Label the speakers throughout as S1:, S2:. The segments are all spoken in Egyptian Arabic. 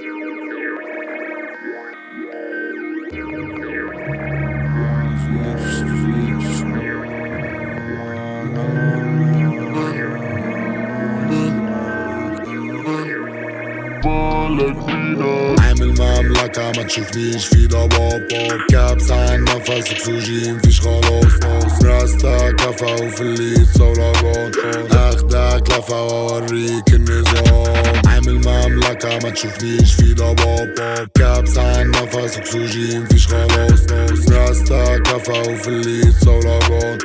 S1: عامل مملكة ما تشوفنيش في ضباب كابس عن نفس اكسجين فيش خلاص راستا كفا وفي الليد صولجان اخدك لفة واوريك النظام عامل مملكة ما تشوفنيش في ضباب كابس عن نفس اكسجين فيش خلاص راستا كفا وفي الليد صولجان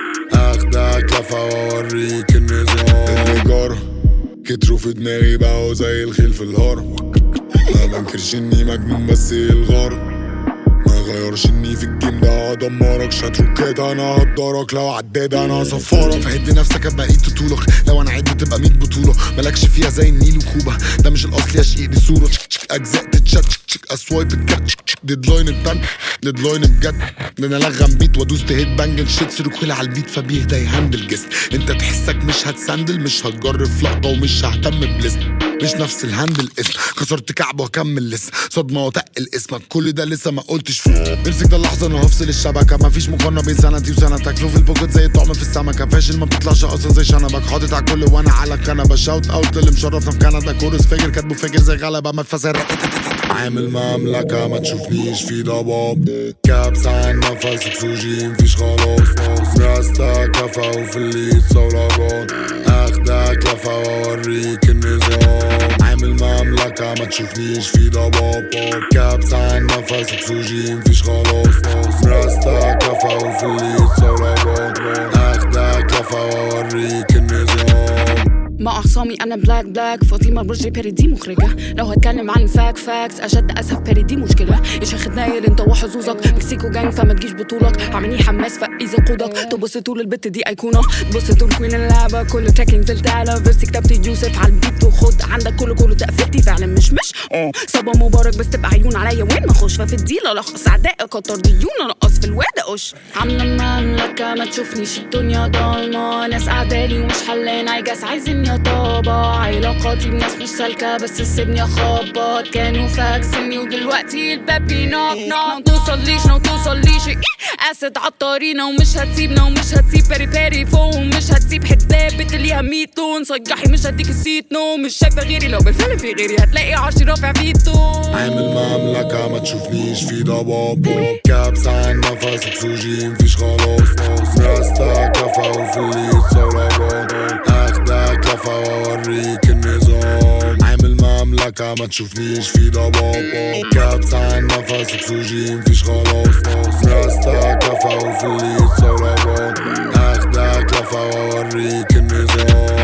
S1: اخدك لفة واوريك النظام اللي جرى كتروا في دماغي بقوا زي الخيل في الهرم ما بنكرش اني مجنون بس ايه الغرض ما غيرش اني في الجيم ده هدمرك شاترو كده انا هقدرك لو عداد انا هصفرك فهد نفسك ابقى ايد طولك لو انا عد تبقى 100 بطولة مالكش فيها زي النيل وكوبا ده مش الاصل يا شقيق دي صورة اجزاء تتشك اسوايب الكات ديدلاين التن ديدلاين الجد ده انا لغم بيت وادوس تهيت بانجل شيت سيركل على البيت فبيهدى يهندل جسم انت تحسك مش هتسندل مش هتجرب في لقطه ومش ههتم بلسم مش نفس الهاندل اسم كسرت كعب واكمل لسه صدمه وتقل اسمك كل ده لسه ما قلتش فيه امسك ده اللحظه انا هفصل الشبكه ما فيش مقارنه بين سنتي وسنتك فلو في البوكت زي الطعم في السمكه فاشل ما بتطلعش اصلا زي شنبك حاطط على الكل وانا على الكنبه شاوت اوت اللي مشرفنا في كندا كورس فاجر كاتبه فاجر زي غلبه ما تفسر عامل مملكة ما تشوفنيش في ضباب كابس عن نفس اكسجين فيش خلاص راستا كفا وفي الليد صولجان اخدك لفة واوريك النظام عامل مملكة ما تشوفنيش في ضباب كابس عن نفس اكسجين فيش خلاص راستا كفا وفي الليد صولجان اخدك لفة واوريك النظام
S2: مع أخصامي أنا بلاك بلاك فاطمة برجلي بيري دي مخرجة لو هتكلم عن فاك فاكس أشد أسف بيري دي مشكلة يا شيخ نايل أنت وحظوظك مكسيكو جانج فما تجيش بطولك عاملني حماس فإذا قودك تبص طول البت دي أيقونة تبص طول كوين اللعبة كل تراك نزلت على فيرسي كتبت يوسف على البيت وخد عندك كله كله تقفلتي فعلا مش مش اه صبا مبارك بس تبقى عيون عليا وين ما اخش ففي الديل الخص اعدائي كتر ديون انقص في الواد اقش عامله مملكه ما تشوفنيش الدنيا ضلمه ناس قعدالي ومش حلان عايجاس عايزيني اطابع علاقاتي بناس مش سالكه بس سيبني اخبط كانوا فاكسني ودلوقتي الباب بينوك نوك ما توصليش ما توصليش إيه؟ اسد عطارينا ومش هتسيبنا ومش هتسيب باري باري فوق ومش هتسيب حتة بت ليها 100 طن صيحي مش هديك السيت نو مش شايفه غيري لو بالفعل في غيري هتلاقي عرشي رافع فيتو
S1: عامل مملكة ما تشوفنيش في ضباب كابس عن نفس اكسجين فيش خلاص راستا كفا وفي الليد صولجان اخدك لفة واوريك النظام عامل مملكة ما تشوفنيش في ضباب كابس عن نفس اكسجين فيش خلاص راستا كفا وفي الليد صولجان اخدك لفة واوريك النظام